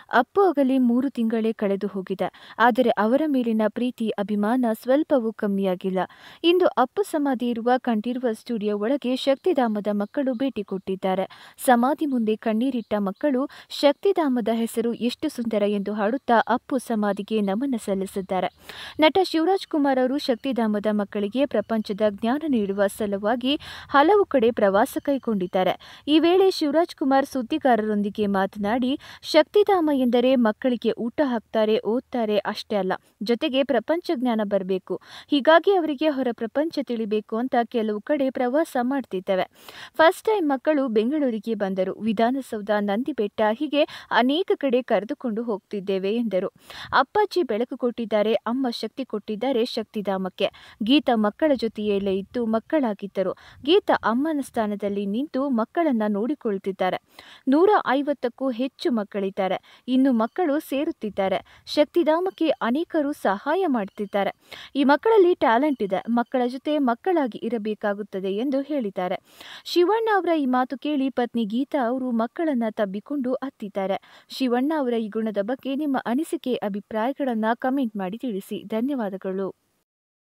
ಅಪ್ಪು ಆಗಲಿ ಮೂರು ತಿಂಗಳೇ ಕಳೆದು ಹೋಗಿದೆ ಆದರೆ ಅವರ ಮೇಲಿನ ಪ್ರೀತಿ ಅಭಿಮಾನ ಸ್ವಲ್ಪವೂ ಕಮ್ಮಿಯಾಗಿಲ್ಲ ಇಂದು ಅಪ್ಪು ಸಮಾಧಿ ಇರುವ ಕಂಠೀರುವ ಸ್ಟುಡಿಯೋ ಒಳಗೆ ಶಕ್ತಿಧಾಮದ ಮಕ್ಕಳು ಭೇಟಿ ಕೊಟ್ಟಿದ್ದಾರೆ ಸಮಾಧಿ ಮುಂದೆ ಕಣ್ಣೀರಿಟ್ಟ ಮಕ್ಕಳು ಶಕ್ತಿಧಾಮದ ಹೆಸರು ಎಷ್ಟು ಸುಂದರ ಎಂದು ಹಾಡುತ್ತಾ ಅಪ್ಪು ಸಮಾಧಿಗೆ ನಮನ ಸಲ್ಲಿಸಿದ್ದಾರೆ ನಟ ಶಿವರಾಜ್ ಕುಮಾರ್ ಅವರು ಶಕ್ತಿಧಾಮದ ಮಕ್ಕಳಿಗೆ ಪ್ರಪಂಚದ ಜ್ಞಾನ ನೀಡುವ ಸಲುವಾಗಿ ಹಲವು ಕಡೆ ಪ್ರವಾಸ ಕೈಗೊಂಡಿದ್ದಾರೆ ಈ ವೇಳೆ ಶಿವರಾಜ್ ಕುಮಾರ್ ಸುದ್ದಿಗಾರರೊಂದಿಗೆ ಮಾತನಾಡಿ ಶಕ್ತಿಧಾಮ ಎಂದರೆ ಮಕ್ಕಳಿಗೆ ಊಟ ಹಾಕ್ತಾರೆ ಓದ್ತಾರೆ ಅಷ್ಟೇ ಅಲ್ಲ ಜೊತೆಗೆ ಪ್ರಪಂಚ ಜ್ಞಾನ ಬರಬೇಕು ಹೀಗಾಗಿ ಅವರಿಗೆ ಹೊರ ಪ್ರಪಂಚ ತಿಳಿಬೇಕು ಅಂತ ಕೆಲವು ಕಡೆ ಪ್ರವಾಸ ಮಾಡ್ತಿದ್ದೇವೆ ಫಸ್ಟ್ ಟೈಮ್ ಮಕ್ಕಳು ಬೆಂಗಳೂರಿಗೆ ಬಂದರು ವಿಧಾನಸೌಧ ನಂದಿಬೆಟ್ಟ ಹೀಗೆ ಅನೇಕ ಕಡೆ ಕರೆದುಕೊಂಡು ಹೋಗ್ತಿದ್ದೇವೆ ಎಂದರು ಅಪ್ಪಾಜಿ ಬೆಳಕು ಕೊಟ್ಟಿದ್ದಾರೆ ಅಮ್ಮ ಶಕ್ತಿ ಕೊಟ್ಟಿದ್ದಾರೆ ಶಕ್ತಿಧಾಮಕ್ಕೆ ಗೀತಾ ಮಕ್ಕಳ ಜೊತೆಯಲ್ಲೇ ಇದ್ದು ಮಕ್ಕಳಾಗಿದ್ದರು ಗೀತಾ ಅಮ್ಮನ ಸ್ಥಾನದಲ್ಲಿ ನಿಂತು ಮಕ್ಕಳನ್ನ ನೋಡಿಕೊಳ್ತಿದ್ದಾರೆ ನೂರ ಐವತ್ತಕ್ಕೂ ಹೆಚ್ಚು ಮಕ್ಕಳಿದ್ದಾರೆ ಇನ್ನು ಮಕ್ಕಳು ಸೇರುತ್ತಿದ್ದಾರೆ ಶಕ್ತಿಧಾಮಕ್ಕೆ ಅನೇಕರು ಸಹಾಯ ಮಾಡ್ತಿದ್ದಾರೆ ಈ ಮಕ್ಕಳಲ್ಲಿ ಟ್ಯಾಲೆಂಟ್ ಇದೆ ಮಕ್ಕಳ ಜೊತೆ ಮಕ್ಕಳಾಗಿ ಇರಬೇಕಾಗುತ್ತದೆ ಎಂದು ಹೇಳಿದ್ದಾರೆ ಶಿವಣ್ಣ ಅವರ ಈ ಮಾತು ಕೇಳಿ ಪತ್ನಿ ಗೀತಾ ಅವರು ಮಕ್ಕಳನ್ನ ತಬ್ಬಿಕೊಂಡು ಅತ್ತಿದ್ದಾರೆ ಶಿವಣ್ಣ ಅವರ ಈ ಗುಣದ ಬಗ್ಗೆ ನಿಮ್ಮ ಅನಿಸಿಕೆ ಅಭಿಪ್ರಾಯಗಳನ್ನ ಕಮೆಂಟ್ ಮಾಡಿ ತಿಳಿಸಿ ಧನ್ಯವಾದಗಳು